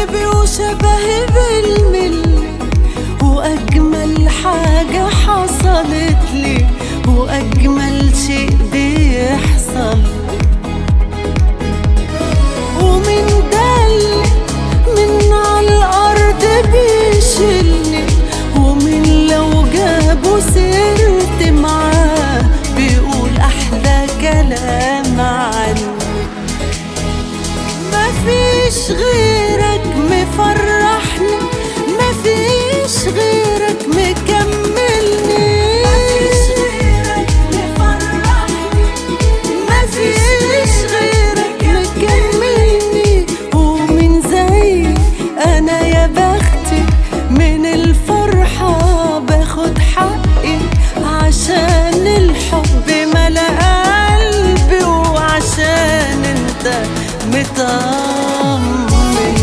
قريبي وشبهي بالملي وأجمل حاجة حصلت لي وأجمل شيء بيحصل ومن دل من على الأرض بيشيلني ومن لو جابوا سيرت معاه بيقول أحلى كلام عني مفيش غيرك مفرحني مفيش غيرك مكملني مفيش غيرك مفرحني مفيش غيرك مكملني ومن زي انا يا بختي من الفرحة باخد حقي عشان الحب ملا قلبي وعشان انت مطمن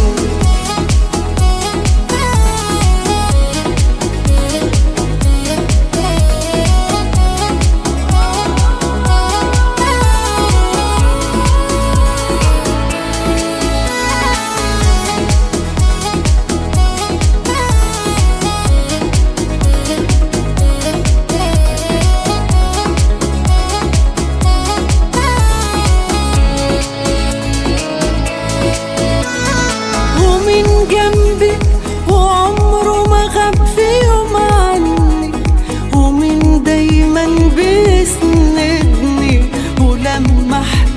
ومن جنبي وعمره ما غاب في يوم عني ومن دايما بيسندني ولما احتاج